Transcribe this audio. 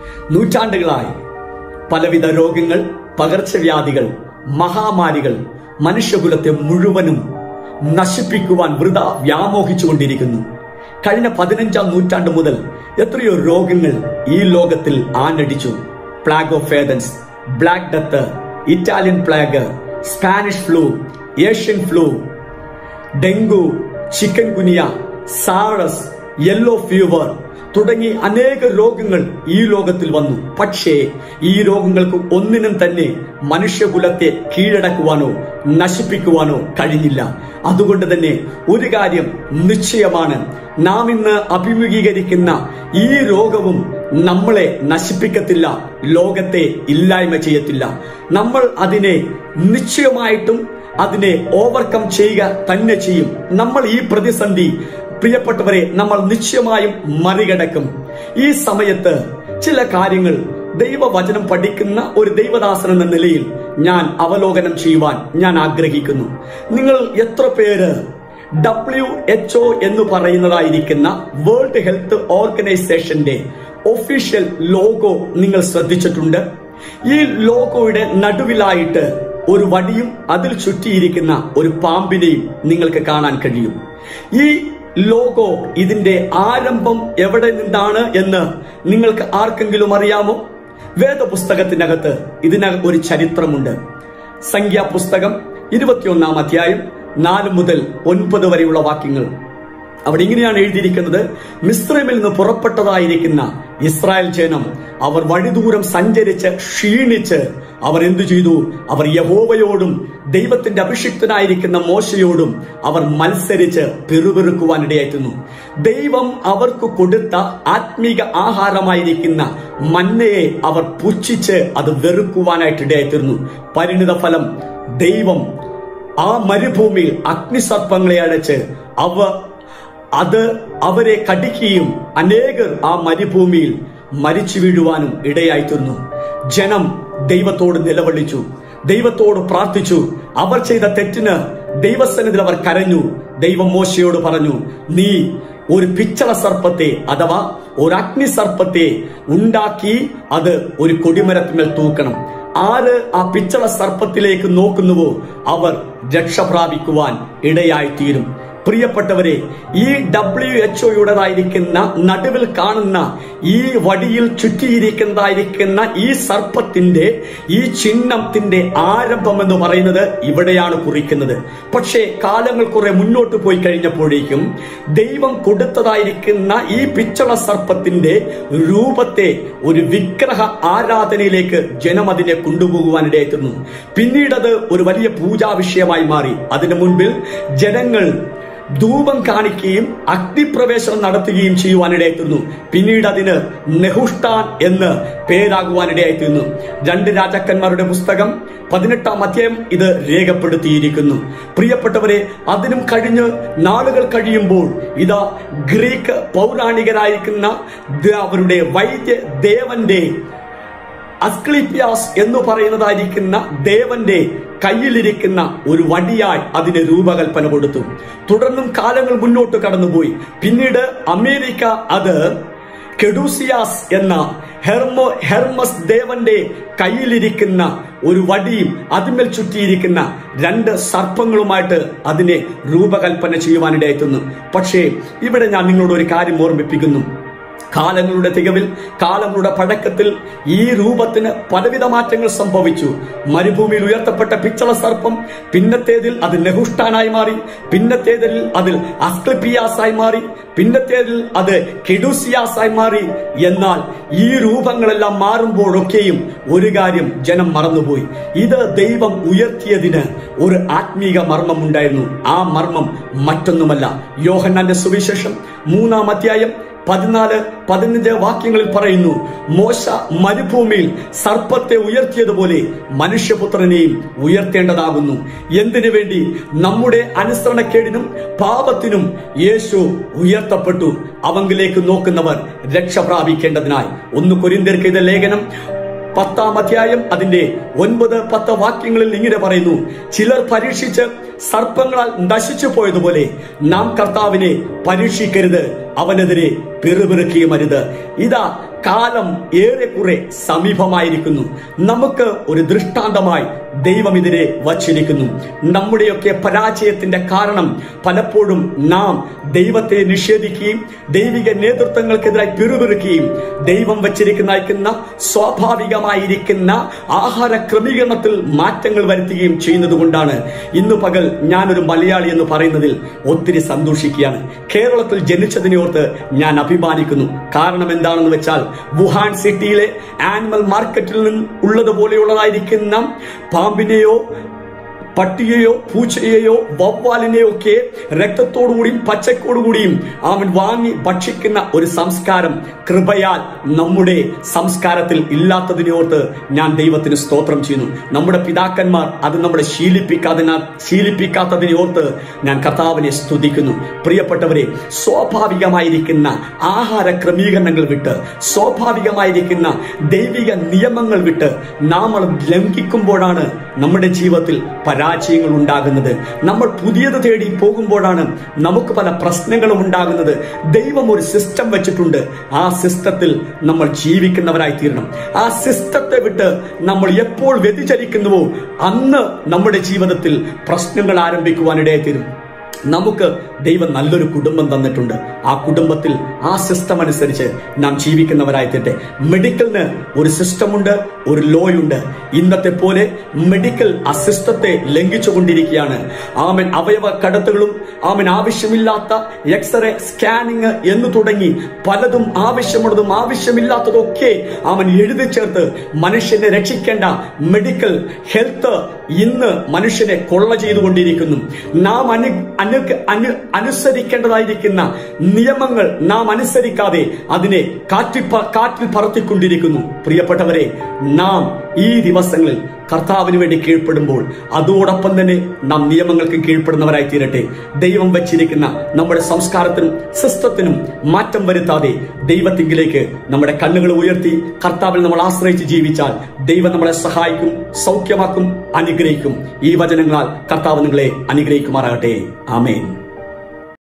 നൂറ്റാണ്ടുകളായി പലവിധ രോഗങ്ങൾ പകർച്ചവ്യാധികൾ മഹാമാരികൾ മനുഷ്യകുലത്തെ മുഴുവനും നശിപ്പിക്കുവാൻ വൃത വ്യാമോഹിച്ചുകൊണ്ടിരിക്കുന്നു കഴിഞ്ഞ പതിനഞ്ചാം നൂറ്റാണ്ട് മുതൽ എത്രയോ രോഗങ്ങൾ ഈ ലോകത്തിൽ ആഞ്ഞടിച്ചു plague of Athens black death Italian plague Spanish flu Asian flu dengue chikungunya SARS yellow fever തുടങ്ങി അനേക രോഗങ്ങൾ ഈ ലോകത്തിൽ വന്നു പക്ഷേ ഈ രോഗങ്ങൾക്ക് ഒന്നിനും തന്നെ മനുഷ്യകുലത്തെ കീഴടക്കുവാനോ നശിപ്പിക്കുവാനോ കഴിഞ്ഞില്ല അതുകൊണ്ട് തന്നെ ഒരു കാര്യം നിശ്ചയമാണ് നാം ഇന്ന് അഭിമുഖീകരിക്കുന്ന ഈ രോഗവും നമ്മളെ നശിപ്പിക്കത്തില്ല ലോകത്തെ ഇല്ലായ്മ ചെയ്യത്തില്ല നമ്മൾ അതിനെ നിശ്ചയമായിട്ടും അതിനെ ഓവർകം ചെയ്യുക തന്നെ ചെയ്യും നമ്മൾ ഈ പ്രതിസന്ധി പ്രിയപ്പെട്ടവരെ നമ്മൾ നിശ്ചയമായും മറികടക്കും ഈ സമയത്ത് ചില കാര്യങ്ങൾ ദൈവവചനം പഠിക്കുന്ന ഒരു ദൈവദാസൻ എന്ന നിലയിൽ ഞാൻ അവലോകനം ചെയ്യുവാൻ ഞാൻ ആഗ്രഹിക്കുന്നു നിങ്ങൾ എത്ര പേര് ഡബ്ല്യു എച്ച് ഒ എന്ന് പറയുന്നതായിരിക്കുന്ന വേൾഡ് ഹെൽത്ത് ഓർഗനൈസേഷന്റെ ഒഫീഷ്യൽ ലോഗോ നിങ്ങൾ ശ്രദ്ധിച്ചിട്ടുണ്ട് ഈ ലോഗോയുടെ നടുവിലായിട്ട് ഒരു വടിയും അതിൽ ചുറ്റിയിരിക്കുന്ന ഒരു പാമ്പിനെയും നിങ്ങൾക്ക് കാണാൻ കഴിയും ഈ ലോഗോ ഇതിന്റെ ആരംഭം എവിടെ നിന്നാണ് എന്ന് നിങ്ങൾക്ക് ആർക്കെങ്കിലും അറിയാമോ വേദപുസ്തകത്തിനകത്ത് ഇതിനകം ഒരു ചരിത്രമുണ്ട് സംഖ്യാപുസ്തകം ഇരുപത്തിയൊന്നാം അധ്യായം നാല് മുതൽ ഒൻപത് വരെയുള്ള വാക്യങ്ങൾ അവിടെ ഇങ്ങനെയാണ് എഴുതിയിരിക്കുന്നത് മിസ്രൈമിൽ നിന്ന് പുറപ്പെട്ടതായിരിക്കുന്ന ഇസ്രായേൽ ജനം അവർ വഴിദൂരം സഞ്ചരിച്ച് ക്ഷീണിച്ച് അവർ എന്തു ചെയ്തു അവർ യഹോവയോടും ദൈവത്തിന്റെ അഭിഷിക്തനായിരിക്കുന്ന മോശയോടും അവർ മത്സരിച്ച് പിറുപിറുക്കുവാനിടയായിരുന്നു ദൈവം അവർക്ക് കൊടുത്ത ആത്മീക ആഹാരമായിരിക്കുന്ന മന്നയെ അവർ പുച്ഛിച്ച് അത് വെറുക്കുവാനായിട്ട് ഇടയായിത്തീർന്നു പരിണിത ഫലം ദൈവം ആ മരുഭൂമിയിൽ അഗ്നിസർപ്പങ്ങളെ അടച്ച് അവ അത് അവരെ കടിക്കുകയും അനേകർ ആ മരുഭൂമിയിൽ മരിച്ചു വീഴുവാനും ഇടയായിത്തീർന്നു ജനം ദൈവത്തോട് നിലവിളിച്ചു ദൈവത്തോട് പ്രാർത്ഥിച്ചു അവർ ചെയ്ത തെറ്റിന് ദൈവസന്നിധിയിൽ അവർ കരഞ്ഞു ദൈവം മോശയോട് പറഞ്ഞു നീ ഒരു പിച്ചള സർപ്പത്തെ അഥവാ ഒരു അഗ്നി സർപ്പത്തെ ഉണ്ടാക്കി അത് ഒരു കൊടിമരത്തിന്മേൽ തൂക്കണം ആര് ആ പിച്ചള സർപ്പത്തിലേക്ക് നോക്കുന്നുവോ അവർ രക്ഷ പ്രാപിക്കുവാൻ ഇടയായിത്തീരും പ്രിയപ്പെട്ടവരെ ഈ ഡബ്ല്യു എച്ച് ഒയുടേതായിരിക്കുന്ന നടുവിൽ കാണുന്ന ഈ വടിയിൽ ചുറ്റിയിരിക്കുന്നതായിരിക്കുന്ന ഈ സർപ്പത്തിന്റെ ഈ ചിഹ്നത്തിന്റെ ആരംഭം എന്ന് പറയുന്നത് ഇവിടെയാണ് കുറിക്കുന്നത് പക്ഷേ കാലങ്ങൾ കുറെ മുന്നോട്ട് പോയി കഴിഞ്ഞപ്പോഴേക്കും ദൈവം കൊടുത്തതായിരിക്കുന്ന ഈ പിച്ചള സർപ്പത്തിന്റെ രൂപത്തെ ഒരു വിഗ്രഹ ആരാധനയിലേക്ക് ജനം അതിനെ കൊണ്ടുപോകുവാനിടയായിരുന്നു പിന്നീട് അത് ഒരു വലിയ പൂജാ വിഷയമായി മാറി അതിനു മുൻപിൽ ജനങ്ങൾ ധൂപം കാണിക്കുകയും അഗ്നിപ്രവേശനം നടത്തുകയും ചെയ്യുവാനിടയായിത്തീർന്നു പിന്നീട് അതിന് നെഹുഷ്ടാൻ എന്ന് പേരാകുവാനിടയായിത്തീർന്നു രണ്ട് രാജാക്കന്മാരുടെ പുസ്തകം പതിനെട്ടാം അധ്യായം ഇത് രേഖപ്പെടുത്തിയിരിക്കുന്നു പ്രിയപ്പെട്ടവരെ അതിനും കഴിഞ്ഞ് നാളുകൾ കഴിയുമ്പോൾ ഇതാ ഗ്രീക്ക് പൗരാണികരായിരിക്കുന്ന ദ- അവരുടെ വൈദ്യ ദേവന്റെ അസ്ക്ലിപ്യാസ് എന്ന് പറയുന്നതായിരിക്കുന്ന ദേവന്റെ കയ്യിലിരിക്കുന്ന ഒരു വടിയായി അതിന് രൂപകൽപ്പന കൊടുത്തു തുടർന്നും കാലങ്ങൾ മുന്നോട്ട് കടന്നുപോയി പിന്നീട് അമേരിക്ക അത് കെഡൂസിയാസ് എന്ന ഹെർമോ ഹെർമസ് ദേവന്റെ കയ്യിലിരിക്കുന്ന ഒരു വടിയും അതിന്മേൽ ചുറ്റിയിരിക്കുന്ന രണ്ട് സർപ്പങ്ങളുമായിട്ട് അതിനെ രൂപകൽപ്പന ചെയ്യുവാനിടയായിത്തുന്നു പക്ഷേ ഇവിടെ ഞാൻ നിങ്ങളോട് ഒരു കാര്യം ഓർമ്മിപ്പിക്കുന്നു കാലങ്ങളുടെ തികവിൽ കാലങ്ങളുടെ പഴക്കത്തിൽ ഈ രൂപത്തിന് പലവിധ മാറ്റങ്ങൾ സംഭവിച്ചു മരുഭൂമിയിൽ ഉയർത്തപ്പെട്ട പിച്ചള സർപ്പം പിന്നത്തേതിൽ അത് നെഹുഷ്ടാനായി മാറി പിന്നത്തേതിൽ അതിൽ അസ്ക്ലിപ്പിയാസായി മാറി പിന്നത്തേതിൽ അത് കെഡൂസിയാസായി മാറി എന്നാൽ ഈ രൂപങ്ങളെല്ലാം മാറുമ്പോഴൊക്കെയും ഒരു കാര്യം ജനം മറന്നുപോയി ഇത് ദൈവം ഉയർത്തിയതിന് ഒരു ആത്മീക മർമ്മം ഉണ്ടായിരുന്നു ആ മർമ്മം മറ്റൊന്നുമല്ല യോഹന്നാന്റെ സുവിശേഷം മൂന്നാം അധ്യായം പതിനാല് പതിനഞ്ച് വാക്യങ്ങളിൽ പറയുന്നു മോശ മരുഭൂമിയിൽ സർപ്പത്തെ ഉയർത്തിയതുപോലെ മനുഷ്യപുത്രനെയും ഉയർത്തേണ്ടതാകുന്നു എന്തിനു വേണ്ടി നമ്മുടെ അനുസരണക്കേടിനും പാപത്തിനും യേശു ഉയർത്തപ്പെട്ടു അവങ്കിലേക്ക് നോക്കുന്നവർ രക്ഷ പ്രാപിക്കേണ്ടതിനായി ഒന്ന് കൊരിന്തിർക്ക് ഇത് ലേഖനം പത്താം അധ്യായം അതിന്റെ ഒൻപത് പത്ത് വാക്യങ്ങളിൽ ഇങ്ങനെ പറയുന്നു ചിലർ പരീക്ഷിച്ച് സർപ്പങ്ങളാൽ നശിച്ചു പോയതുപോലെ നാം കർത്താവിനെ പരീക്ഷിക്കരുത് അവനെതിരെ പിറുപിറുക്കുകയും അരുത് ഇതാ കാലം ഏറെക്കുറെ സമീപമായിരിക്കുന്നു നമുക്ക് ഒരു ദൃഷ്ടാന്തമായി ദൈവം ഇതിനെ വച്ചിരിക്കുന്നു നമ്മുടെയൊക്കെ പരാജയത്തിന്റെ കാരണം പലപ്പോഴും നാം ദൈവത്തെ നിഷേധിക്കുകയും ദൈവിക നേതൃത്വങ്ങൾക്കെതിരായി പിറുപിറുക്കുകയും ദൈവം വച്ചിരിക്കുന്ന അയക്കുന്ന സ്വാഭാവികമായിരിക്കുന്ന ആഹാര ക്രമീകരണത്തിൽ മാറ്റങ്ങൾ വരുത്തുകയും ചെയ്യുന്നത് കൊണ്ടാണ് ഇന്ന് പകൽ ഞാനൊരു മലയാളി എന്ന് പറയുന്നതിൽ ഒത്തിരി സന്തോഷിക്കുകയാണ് കേരളത്തിൽ ജനിച്ചതിനെ ഓർത്ത് ഞാൻ അഭിമാനിക്കുന്നു കാരണം എന്താണെന്ന് വെച്ചാൽ വുഹാൻ സിറ്റിയിലെ ആനിമൽ മാർക്കറ്റിൽ നിന്ന് ഉള്ളതുപോലെയുള്ളതായിരിക്കുന്ന പാമ്പിനെയോ പട്ടിയെയോ പൂച്ചയെയോ വവ്വാലിനെയോ ഒക്കെ രക്തത്തോടുകൂടിയും പച്ചക്കോടുകൂടിയും അവൻ വാങ്ങി ഭക്ഷിക്കുന്ന ഒരു സംസ്കാരം കൃപയാൽ നമ്മുടെ സംസ്കാരത്തിൽ ഇല്ലാത്തതിനെ ഓർത്ത് ഞാൻ ദൈവത്തിന് സ്തോത്രം ചെയ്യുന്നു നമ്മുടെ പിതാക്കന്മാർ അത് നമ്മളെ ശീലിപ്പിക്കാതിന ശീലിപ്പിക്കാത്തതിനെ ഓർത്ത് ഞാൻ കർത്താവിനെ സ്തുതിക്കുന്നു പ്രിയപ്പെട്ടവരെ സ്വാഭാവികമായിരിക്കുന്ന ആഹാര ക്രമീകരണങ്ങൾ വിട്ട് സ്വാഭാവികമായിരിക്കുന്ന ദൈവിക നിയമങ്ങൾ വിട്ട് നാം അത് ലംഘിക്കുമ്പോഴാണ് നമ്മുടെ ജീവിതത്തിൽ പരാജയങ്ങൾ ഉണ്ടാകുന്നത് നമ്മൾ പുതിയത് തേടി പോകുമ്പോഴാണ് നമുക്ക് പല പ്രശ്നങ്ങളും ഉണ്ടാകുന്നത് ദൈവം ഒരു സിസ്റ്റം വെച്ചിട്ടുണ്ട് ആ സിസ്റ്റത്തിൽ നമ്മൾ ജീവിക്കുന്നവരായി തീരണം ആ സിസ്റ്റത്തെ വിട്ട് നമ്മൾ എപ്പോൾ വ്യതിചലിക്കുന്നുവോ അന്ന് നമ്മുടെ ജീവിതത്തിൽ പ്രശ്നങ്ങൾ ആരംഭിക്കുവാനിടയായി തീരും നമുക്ക് ദൈവം നല്ലൊരു കുടുംബം തന്നിട്ടുണ്ട് ആ കുടുംബത്തിൽ ആ സിസ്റ്റം അനുസരിച്ച് നാം ജീവിക്കുന്നവരായി തീരട്ടെ മെഡിക്കലിന് ഒരു സിസ്റ്റമുണ്ട് ഒരു ലോയുണ്ട് ഇന്നത്തെ പോലെ മെഡിക്കൽ ആ സിസ്റ്റത്തെ ലംഘിച്ചുകൊണ്ടിരിക്കുകയാണ് ആമൻ അവയവ കടത്തുകളും ആമൻ ആവശ്യമില്ലാത്ത എക്സ്റേ സ്കാനിങ് എന്ന് തുടങ്ങി പലതും ആവശ്യമുള്ളതും ആവശ്യമില്ലാത്തതും ഒക്കെ അവൻ എഴുതി ചേർത്ത് മനുഷ്യനെ രക്ഷിക്കേണ്ട മെഡിക്കൽ ഹെൽത്ത് ഇന്ന് മനുഷ്യനെ കൊള്ള ചെയ്തുകൊണ്ടിരിക്കുന്നു നാം അനു അനു അനു അനുസരിക്കേണ്ടതായിരിക്കുന്ന നിയമങ്ങൾ നാം അനുസരിക്കാതെ അതിനെ കാറ്റിൽ പ- കാറ്റിൽ പറത്തിക്കൊണ്ടിരിക്കുന്നു പ്രിയപ്പെട്ടവരെ നാം ഈ ദിവസങ്ങളിൽ കർത്താവിന് വേണ്ടി കീഴ്പ്പെടുമ്പോൾ അതോടൊപ്പം തന്നെ നാം നിയമങ്ങൾക്ക് കീഴ്പ്പെടുന്നവരായി തീരട്ടെ ദൈവം വെച്ചിരിക്കുന്ന നമ്മുടെ സംസ്കാരത്തിനും സിസ്റ്റത്തിനും മാറ്റം വരുത്താതെ ദൈവത്തിങ്കിലേക്ക് നമ്മുടെ കണ്ണുകൾ ഉയർത്തി കർത്താവിൽ നമ്മൾ ആശ്രയിച്ച് ജീവിച്ചാൽ ദൈവം നമ്മളെ സഹായിക്കും സൗഖ്യമാക്കും അനുഗ്രഹിക്കും ഈ വചനങ്ങളാൽ കർത്താവ് നിങ്ങളെ അനുഗ്രഹിക്കുമാറാകട്ടെ ആമേൻ